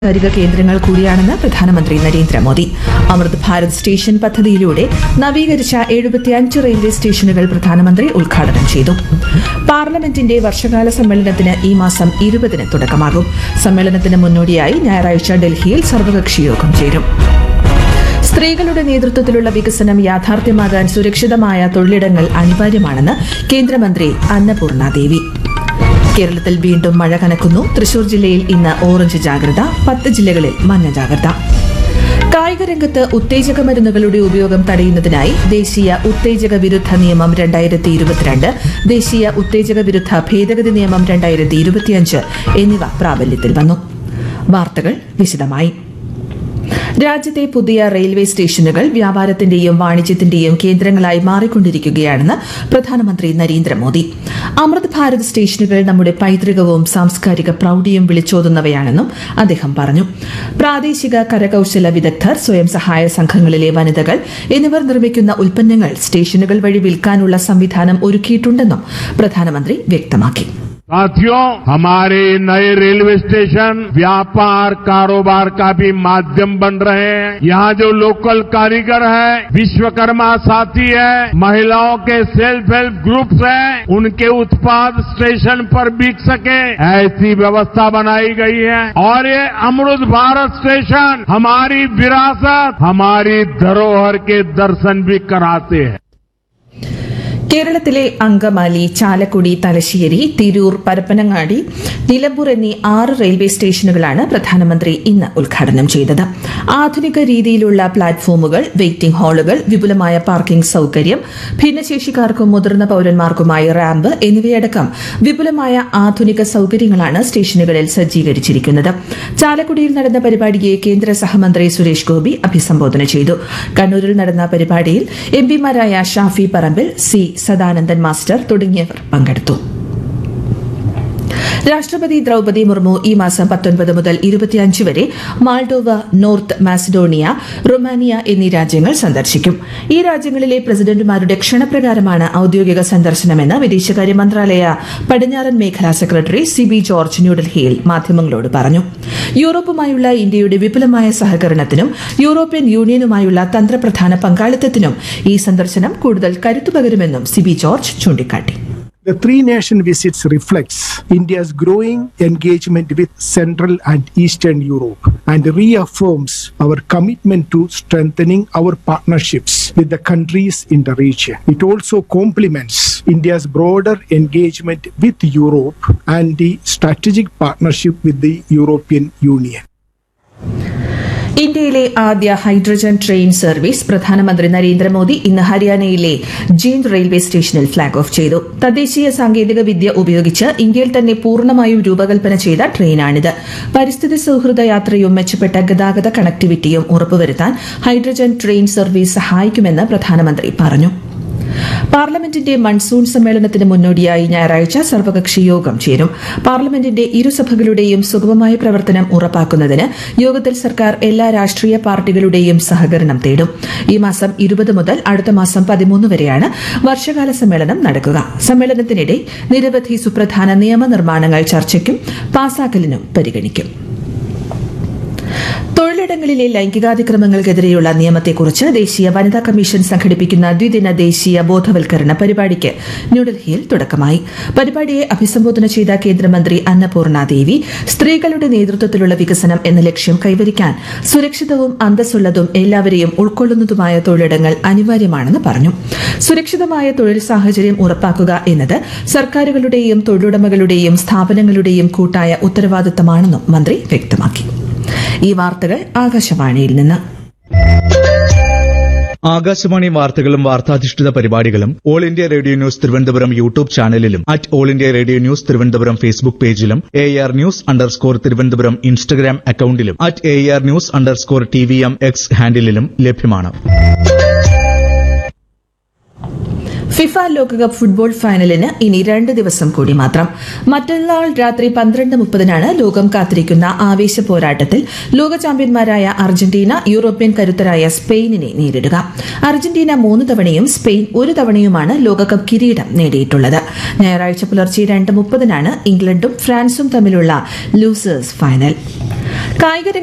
സാംസ്കാരിക കേന്ദ്രങ്ങൾ കൂടിയാണെന്ന് പ്രധാനമന്ത്രി നരേന്ദ്രമോദി അമൃത് ഭാരത് സ്റ്റേഷൻ പദ്ധതിയിലൂടെ നവീകരിച്ച എഴുപത്തിയഞ്ച് റെയിൽവേ സ്റ്റേഷനുകൾ പ്രധാനമന്ത്രി ഉദ്ഘാടനം ചെയ്തു പാർലമെന്റിന്റെ വർഷകാല സമ്മേളനത്തിന് ഈ മാസം ഇരുപതിന് തുടക്കമാകും സമ്മേളനത്തിന് മുന്നോടിയായി ഞായറാഴ്ച ഡൽഹിയിൽ സർവകക്ഷി യോഗം ചേരും സ്ത്രീകളുടെ നേതൃത്വത്തിലുള്ള വികസനം യാഥാർത്ഥ്യമാകാൻ സുരക്ഷിതമായ തൊഴിലിടങ്ങൾ അനിവാര്യമാണെന്ന് കേന്ദ്രമന്ത്രി അന്നപൂർണ ദേവി കേരളത്തിൽ വീണ്ടും മഴ കനക്കുന്നു തൃശൂർ ജില്ലയിൽ ഇന്ന് ഓറഞ്ച് ജാഗ്രത പത്ത് ജില്ലകളിൽ മഞ്ഞ ജാഗ്രത കായിക രംഗത്ത് ഉത്തേജക മരുന്നുകളുടെ ഉപയോഗം തടയുന്നതിനായി ദേശീയ ഉത്തേജക വിരുദ്ധ നിയമം രണ്ടായിരത്തി ഇരുപത്തിരണ്ട് ദേശീയ ഉത്തേജക വിരുദ്ധ ഭേദഗതി നിയമം രണ്ടായിരത്തി ഇരുപത്തിയഞ്ച് എന്നിവ പ്രാബല്യത്തിൽ വന്നു വാർത്തകൾ വിശദമായി രാജ്യത്തെ പുതിയ റെയിൽവേ സ്റ്റേഷനുകൾ വ്യാപാരത്തിന്റെയും വാണിജ്യത്തിന്റെയും കേന്ദ്രങ്ങളായി മാറിക്കൊണ്ടിരിക്കുകയാണെന്ന് പ്രധാനമന്ത്രി നരേന്ദ്രമോദി അമൃത് ഭാരത് സ്റ്റേഷനുകൾ നമ്മുടെ പൈതൃകവും സാംസ്കാരിക പ്രൌഢിയും വിളിച്ചോതുന്നവയാണെന്നും അദ്ദേഹം പറഞ്ഞു പ്രാദേശിക കരകൌശല വിദഗ്ധർ സ്വയം സഹായ സംഘങ്ങളിലെ വനിതകൾ എന്നിവർ നിർമ്മിക്കുന്ന ഉൽപ്പന്നങ്ങൾ സ്റ്റേഷനുകൾ വഴി വിൽക്കാനുള്ള സംവിധാനം ഒരുക്കിയിട്ടുണ്ടെന്നും പ്രധാനമന്ത്രി വ്യക്തമാക്കി साथियों हमारे नए रेलवे स्टेशन व्यापार कारोबार का भी माध्यम बन रहे हैं यहाँ जो लोकल कारीगर हैं विश्वकर्मा साथी है महिलाओं के सेल्फ हेल्प ग्रुप्स हैं उनके उत्पाद स्टेशन पर बिक सके ऐसी व्यवस्था बनाई गई है और ये अमृत भारत स्टेशन हमारी विरासत हमारी धरोहर के दर्शन भी कराते हैं കേരളത്തിലെ അങ്കമാലി ചാലക്കുടി തലശ്ശേരി തിരൂർ പരപ്പനങ്ങാടി നിലമ്പൂർ എന്നീ ആറ് റെയിൽവേ സ്റ്റേഷനുകളാണ് പ്രധാനമന്ത്രി ഇന്ന് ഉദ്ഘാടനം ചെയ്തത് ആധുനിക രീതിയിലുള്ള പ്ലാറ്റ്ഫോമുകൾ വെയിറ്റിംഗ് ഹാളുകൾ വിപുലമായ പാർക്കിംഗ് സൌകര്യം ഭിന്നശേഷിക്കാർക്കും മുതിർന്ന പൌരന്മാർക്കുമായി റാമ്പ് എന്നിവയടക്കം വിപുലമായ ആധുനിക സൌകര്യങ്ങളാണ് സ്റ്റേഷനുകളിൽ സജ്ജീകരിച്ചിരിക്കുന്നത് ചാലക്കുടിയിൽ നടന്ന പരിപാടിയെ കേന്ദ്ര സഹമന്ത്രി സുരേഷ് ഗോപി അഭിസംബോധന ചെയ്തു കണ്ണൂരിൽ നടന്ന പരിപാടിയിൽ എം പിമാരായ ഷാഫി പറമ്പിൽ സി സദാനന്ദൻ മാസ്റ്റർ തുടങ്ങിയവർ പങ്കെടുത്തു രാഷ്ട്രപതി ദ്രൌപദി മുർമു ഈ മാസം പത്തൊൻപത് മുതൽ ഇരുപത്തിയഞ്ച് വരെ മാൾഡോവ നോർത്ത് മാസിഡോണിയ റൊമാനിയ എന്നീ രാജ്യങ്ങൾ സന്ദർശിക്കും ഈ രാജ്യങ്ങളിലെ പ്രസിഡന്റുമാരുടെ ക്ഷണപ്രകാരമാണ് ഔദ്യോഗിക സന്ദർശനമെന്ന് വിദേശകാര്യ മന്ത്രാലയ പടിഞ്ഞാറൻ മേഖലാ സെക്രട്ടറി സി ബി ജോർജ് ന്യൂഡൽഹിയിൽ മാധ്യമങ്ങളോട് പറഞ്ഞു യൂറോപ്പുമായുള്ള ഇന്ത്യയുടെ വിപുലമായ സഹകരണത്തിനും യൂറോപ്യൻ യൂണിയനുമായുള്ള തന്ത്രപ്രധാന പങ്കാളിത്തത്തിനും ഈ സന്ദർശനം കൂടുതൽ കരുത്തു പകരുമെന്നും സി ബി ജോർജ് ചൂണ്ടിക്കാട്ടി The three nation visits reflects India's growing engagement with Central and Eastern Europe and reaffirms our commitment to strengthening our partnerships with the countries in the region. It also complements India's broader engagement with Europe and the strategic partnership with the European Union. ഇന്ത്യയിലെ ആദ്യ hydrogen train service പ്രധാനമന്ത്രി നരേന്ദ്രമോദി ഇന്ന് ഹരിയാനയിലെ Jind railway സ്റ്റേഷനിൽ flag off ചെയ്തു തദ്ദേശീയ സാങ്കേതിക വിദ്യ ഉപയോഗിച്ച് ഇന്ത്യയിൽ തന്നെ പൂർണ്ണമായും രൂപകൽപ്പന ചെയ്ത ട്രെയിനാണിത് പരിസ്ഥിതി സൌഹൃദ യാത്രയും മെച്ചപ്പെട്ട ഗതാഗത കണക്ടിവിറ്റിയും ഉറപ്പുവരുത്താൻ ഹൈഡ്രജൻ ട്രെയിൻ സർവീസ് സഹായിക്കുമെന്ന് പ്രധാനമന്ത്രി പറഞ്ഞു പാർലമെന്റിന്റെ മൺസൂൺ സമ്മേളനത്തിന് മുന്നോടിയായി ഞായറാഴ്ച സർവകക്ഷി യോഗം ചേരും പാർലമെന്റിന്റെ ഇരുസഭകളുടെയും സുഗമമായ പ്രവർത്തനം ഉറപ്പാക്കുന്നതിന് യോഗത്തിൽ സർക്കാർ എല്ലാ രാഷ്ട്രീയ പാർട്ടികളുടെയും സഹകരണം തേടും ഈ മാസം ഇരുപത് മുതൽ അടുത്ത മാസം പതിമൂന്ന് വരെയാണ് വർഷകാല സമ്മേളനം നടക്കുക സമ്മേളനത്തിനിടെ നിരവധി സുപ്രധാന നിയമനിർമ്മാണങ്ങൾ ചർച്ചയ്ക്കും പാസാക്കലിനും പരിഗണിക്കും തൊഴിലിടങ്ങളിലെ ലൈംഗികാതിക്രമങ്ങൾക്കെതിരെയുള്ള നിയമത്തെക്കുറിച്ച് ദേശീയ വനിതാ കമ്മീഷൻ സംഘടിപ്പിക്കുന്ന ദ്വിദിന ദേശീയ ബോധവൽക്കരണ പരിപാടിക്ക് ന്യൂഡൽഹിയിൽ തുടക്കമായി പരിപാടിയെ അഭിസംബോധന ചെയ്ത കേന്ദ്രമന്ത്രി അന്നപൂർണ ദേവി സ്ത്രീകളുടെ നേതൃത്വത്തിലുള്ള വികസനം എന്ന ലക്ഷ്യം കൈവരിക്കാൻ സുരക്ഷിതവും അന്തസ്സുള്ളതും എല്ലാവരെയും ഉൾക്കൊള്ളുന്നതുമായ തൊഴിലിടങ്ങൾ അനിവാര്യമാണെന്ന് പറഞ്ഞു സുരക്ഷിതമായ തൊഴിൽ സാഹചര്യം ഉറപ്പാക്കുക എന്നത് സർക്കാരുകളുടെയും തൊഴിലുടമകളുടെയും സ്ഥാപനങ്ങളുടെയും കൂട്ടായ ഉത്തരവാദിത്തമാണെന്നും മന്ത്രി വ്യക്തമാക്കി ഈ വാർത്തകൾ ആകാശവാണിയിൽ നിന്ന് ആകാശവാണി വാർത്തകളും വാർത്താധിഷ്ഠിത പരിപാടികളും all India radio news Thiruvananthapuram YouTube ചാനലിലും at all India radio news Thiruvananthapuram Facebook പേജിലും A R news underscore Thiruvananthapuram Instagram അക്കൌണ്ടിലും at A R news underscore T V M X ഹാൻഡിലും ലഭ്യമാണ് ഫിഫ ലോകകപ്പ് ഫുട്ബോൾ ഫൈനലിന് ഇനി രണ്ട് ദിവസം കൂടി മാത്രം മറ്റന്നാൾ രാത്രി പന്ത്രണ്ട് മുപ്പതിനാണ് ലോകം കാത്തിരിക്കുന്ന ആവേശ പോരാട്ടത്തിൽ ലോക ചാമ്പ്യന്മാരായ അർജന്റീന യൂറോപ്യൻ കരുത്തരായ സ്പെയിനിനെ നേരിടുക അർജന്റീന മൂന്ന് തവണയും സ്പെയിൻ ഒരു തവണയുമാണ് ലോകകപ്പ് കിരീടം നേടിയിട്ടുള്ളത് ഞായറാഴ്ച പുലർച്ചെ രണ്ട് മുപ്പതിനാണ് ഇംഗ്ലണ്ടും ഫ്രാൻസും തമ്മിലുള്ള ലൂസേഴ്സ് ഫൈനൽ കായിക